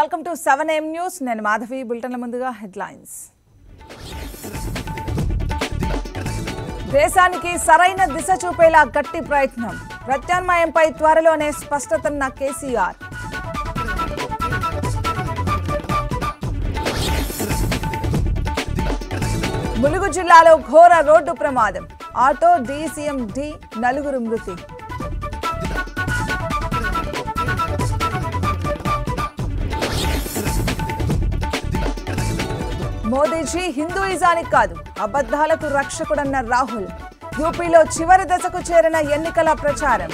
welcome to seven M news నేను మాధవి బులెటిన్ల ముందుగా headlines దేశానికి సరైన దిశ చూపేలా గట్టి ప్రయత్నం ప్రత్యామ్నాయంపై త్వరలోనే స్పష్టతన్న కేసీఆర్ ములుగు జిల్లాలో ఘోర రోడ్డు ప్రమాదం ఆటో డీసీఎం డి నలుగురు మృతి మోదీజీ హిందూయిజానికి కాదు అబద్ధాలకు రక్షకుడన్న రాహుల్ యూపీలో చివరి దశకు చేరిన ఎన్నికల ప్రచారం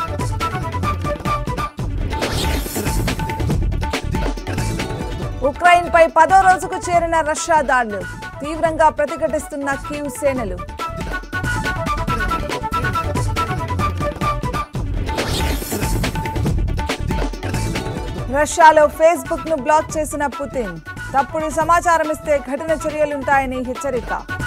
ఉక్రెయిన్ పై పదో రోజుకు చేరిన రష్యా దాడులు తీవ్రంగా ప్రతిఘటిస్తున్న కీవ్ సేనలు రష్యాలో ఫేస్బుక్ ను బ్లాక్ చేసిన పుతిన్ తప్పుడు సమాచారం ఇస్తే కఠిన చర్యలుంటాయని హెచ్చరిక